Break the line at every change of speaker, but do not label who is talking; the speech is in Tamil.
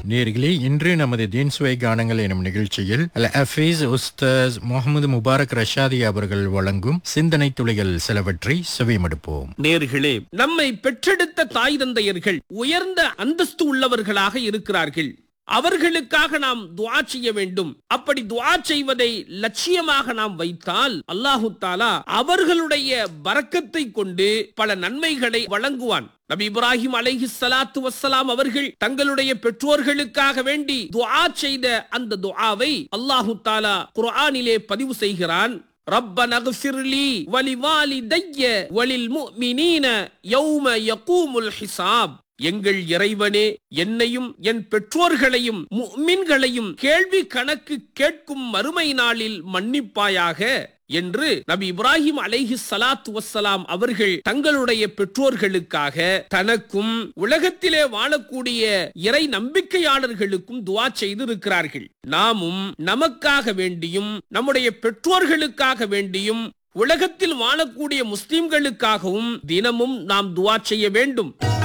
நேர்களே இன்று நமது தீன்சுவை கானங்கள் எனும் நிகழ்ச்சியில் அல் ஹஃபீஸ் உஸ்தாஸ் முகமது முபாரக் ரஷாதி அவர்கள் வழங்கும் சிந்தனை துளிகள் சிலவற்றை செவிமடுப்போம்
நேர்களே நம்மை பெற்றெடுத்த தாய் தந்தையர்கள் உயர்ந்த அந்தஸ்து உள்ளவர்களாக இருக்கிறார்கள் அவர்களுக்காக நாம் துஆ செய்ய வேண்டும் அப்படி துஆ செய்வதை லட்சியமாக நாம் வைத்தால் அல்லாஹு தாலா அவர்களுடைய பரக்கத்தை கொண்டு பல நன்மைகளை வழங்குவான் நபி இப்ராஹிம் அலைஹி ஸலாத்து வஸ்ஸலாம் அவர்கள் தங்களுடைய பெற்றோர்களுக்காக வேண்டி துஆ செய்த அந்த துஆவை அல்லாஹு தாலா குர்ஆனிலே பதிவு செய்கிறான் ربنا اغفر لي ولوالدي وللمؤمنين يوم يقوم الحساب எங்கள் இறைவனே என்னையும் என் பெற்றோர்களையும் முஃமின்களையும் கேள்வி கணக்கு கேட்கும் மறுமை நாளில் மன்னிப்பாயாக என்று நபி இப்ராஹிம் அலைஹி ஸலாத்து வஸ்ஸலாம் அவர்கள் தங்களுடைய பெற்றோர்களுக்காக தனக்கும் உலகத்திலே வாழக்கூடிய இறை நம்பிக்கையாளர்களுக்கும் துஆ செய்து இருக்கிறார்கள் நாமும் நமக்காக வேண்டியும் நம்முடைய பெற்றோர்களுக்காக வேண்டியும் உலகத்தில் வாழக்கூடிய முஸ்லிம்களுக்காகவும் தினமும் நாம் துஆ செய்ய வேண்டும்